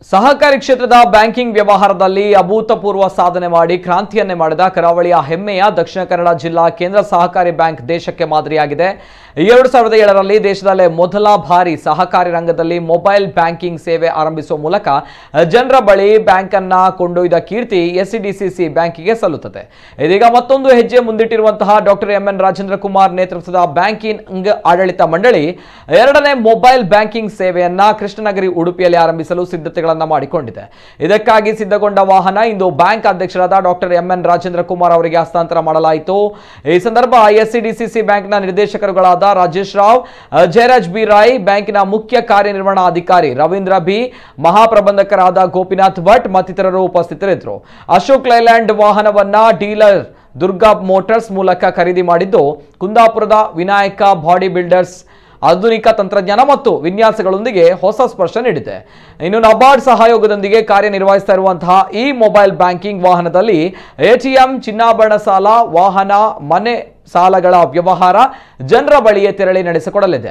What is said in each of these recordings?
ಸಹಕಾರಿ ಕ್ಷೇತ್ರದ ಬ್ಯಾಂಕಿಂಗ್ ವ್ಯವಹಾರದಲ್ಲಿ ಅಭೂತಪೂರ್ವ ಸಾಧನೆ ಮಾಡಿ ಕ್ರಾಂತಿಯನ್ನೇ ಮಾಡಿದ ಕರಾವಳಿಯ ಹೆಮ್ಮೆಯ ದಕ್ಷಿಣ ಕನ್ನಡ ಜಿಲ್ಲಾ ಕೇಂದ್ರ ಸಹಕಾರಿ ಬ್ಯಾಂಕ್ ದೇಶಕ್ಕೆ ಮಾದರಿಯಾಗಿದೆ ಎರಡು ಸಾವಿರದ ಏಳರಲ್ಲಿ ದೇಶದಲ್ಲೇ ಮೊದಲ ಬಾರಿ ಸಹಕಾರಿ ರಂಗದಲ್ಲಿ ಮೊಬೈಲ್ ಬ್ಯಾಂಕಿಂಗ್ ಸೇವೆ ಆರಂಭಿಸುವ ಮೂಲಕ ಜನರ ಬಳಿ ಬ್ಯಾಂಕ್ ಅನ್ನ ಕೊಂಡೊಯ್ದ ಕೀರ್ತಿ ಎಸ್ಸಿಡಿಸಿಸಿ ಬ್ಯಾಂಕಿಗೆ ಸಲ್ಲುತ್ತದೆ ಇದೀಗ ಮತ್ತೊಂದು ಹೆಜ್ಜೆ ಮುಂದಿಟ್ಟಿರುವಂತಹ doctor M N Rajendra Kumar ನೇತೃತ್ವದ ಬ್ಯಾಂಕಿಂಗ್ ಆಡಳಿತ ಮಂಡಳಿ ಎರಡನೇ ಮೊಬೈಲ್ ಬ್ಯಾಂಕಿಂಗ್ ಸೇವೆಯನ್ನ ಕೃಷ್ಣನಗರಿ ಉಡುಪಿಯಲ್ಲಿ ಆರಂಭಿಸಲು ಸಿದ್ಧತೆಗಳನ್ನ ಮಾಡಿಕೊಂಡಿದೆ ಇದಕ್ಕಾಗಿ ಸಿದ್ಧಗೊಂಡ ವಾಹನ ಇಂದು ಬ್ಯಾಂಕ್ ಅಧ್ಯಕ್ಷರಾದ doctor M N Rajendra Kumar ಅವರಿಗೆ ಹಸ್ತಾಂತರ ಮಾಡಲಾಯಿತು ಈ ಸಂದರ್ಭ ಎಸ್ಸಿಡಿಸಿಸಿ ಬ್ಯಾಂಕ್ನ ನಿರ್ದೇಶಕರುಗಳಾದ ರಾಜೇಶ್ ರಾವ್ ಅ, ಜಯರಾಜ್ ಬಿ ರಾಯ್ ಬ್ಯಾಂಕಿನ ಮುಖ್ಯ ಕಾರ್ಯನಿರ್ವಹಣಾಧಿಕಾರಿ ರವೀಂದ್ರ ಬಿ ಮಹಾಪ್ರಬಂಧಕರಾದ ಗೋಪಿನಾಥ್ ಭಟ್ ಮತ್ತಿತರರು ಉಪಸ್ಥಿತರಿದ್ದರು ಅಶೋಕ್ ಲೈಲ್ಯಾಂಡ್ ವಾಹನವನ್ನ ಡೀಲರ್ ದುರ್ಗಾ ಮೋಟಾರ್ಸ್ ಮೂಲಕ ಖರೀದಿ ಮಾಡಿದ್ದು ಕುಂದಾಪುರದ ವಿನಾಯಕ ಬಾಡಿ ಬಿಲ್ಡರ್ಸ್ ಆಧುನಿಕ ತಂತ್ರಜ್ಞಾನ ಮತ್ತು ವಿನ್ಯಾಸಗಳೊಂದಿಗೆ ಹೊಸ ಸ್ಪರ್ಶ ನೀಡಿದೆ ಇನ್ನು ನಬಾರ್ಡ್ ಸಹಯೋಗದೊಂದಿಗೆ ಕಾರ್ಯನಿರ್ವಹಿಸ್ತಾ ಇರುವಂತಹ ಈ ಮೊಬೈಲ್ ಬ್ಯಾಂಕಿಂಗ್ ವಾಹನದಲ್ಲಿ ಎಟಿಎಂ ಚಿನ್ನಾಭರಣ ಸಾಲ ವಾಹನ ಮನೆ ಸಾಲಗಳ ವ್ಯವಹಾರ ಜನರ ಬಳಿಯೇ ತೆರಳಿ ನಡೆಸಿಕೊಡಲಿದೆ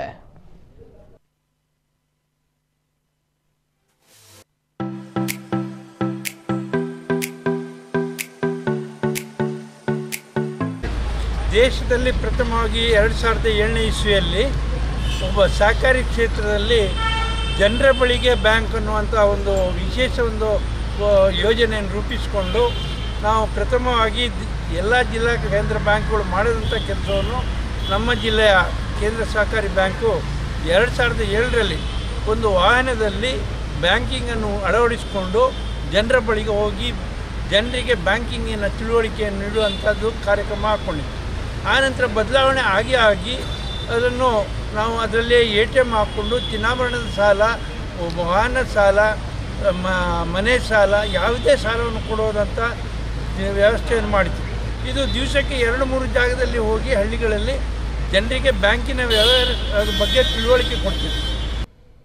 ದೇಶದಲ್ಲಿ ಪ್ರಥಮವಾಗಿ ಎರಡು ಸಾವಿರದ ಏಳನೇ ಇಸ್ವಿಯಲ್ಲಿ ಒಬ್ಬ ಸಹಕಾರಿ ಕ್ಷೇತ್ರದಲ್ಲಿ ಜನರ ಬಳಿಗೆ ಬ್ಯಾಂಕ್ ಅನ್ನುವಂಥ ಒಂದು ವಿಶೇಷ ಒಂದು ಆ, ಯೋಜನೆಯನ್ನು ರೂಪಿಸಿಕೊಂಡು ನಾವು ಪ್ರಥಮವಾಗಿ ದಿ- ಎಲ್ಲ ಜಿಲ್ಲಾ ಕೇಂದ್ರ ಬ್ಯಾಂಕ್ಗಳು ಮಾಡಿದಂಥ ಕೆಲಸವನ್ನು ನಮ್ಮ ಜಿಲ್ಲೆಯ ಕೇಂದ್ರ ಸಹಕಾರಿ ಬ್ಯಾಂಕು ಎರಡು ಸಾವಿರದ ಏಳರಲ್ಲಿ ಒಂದು ವಾಹನದಲ್ಲಿ ಬ್ಯಾಂಕಿಂಗನ್ನು ಅಳವಡಿಸಿಕೊಂಡು ಜನರ ಬಳಿಗೆ ಹೋಗಿ ಜನರಿಗೆ ಬ್ಯಾಂಕಿಂಗಿನ ತಿಳುವಳಿಕೆಯನ್ನು ನೀಡುವಂಥದ್ದು ಕಾರ್ಯಕ್ರಮ ಹಾಕ್ಕೊಂಡಿದ್ವಿ ಆನಂತರ ಬದಲಾವಣೆ ಆಗಿ ಆಗಿ ಅದನ್ನು ನಾವು ಅದರಲ್ಲಿ ಎ ಟಿ ಎಮ್ ಹಾಕ್ಕೊಂಡು ಚಿನ್ನಾಭರಣದ ಸಾಲ ವಾಹನ ಸಾಲ ಮ- ಮನೆ ಸಾಲ ಯಾವುದೇ ಸಾಲವನ್ನು ಕೊಡೋದಂಥ ವ್ಯವಸ್ಥೆಯನ್ನು ಮಾಡಿದ್ವಿ ಇದು ದಿವಸಕ್ಕೆ ಎರಡು ಮೂರು ಜಾಗದಲ್ಲಿ ಹೋಗಿ ಹಳ್ಳಿಗಳಲ್ಲಿ ಜನರಿಗೆ ಬ್ಯಾಂಕಿನ ವ್ಯವಹಾರ ಅದ್ರ ಬಗ್ಗೆ ತಿಳುವಳಿಕೆ ಕೊಡ್ತಿದ್ವಿ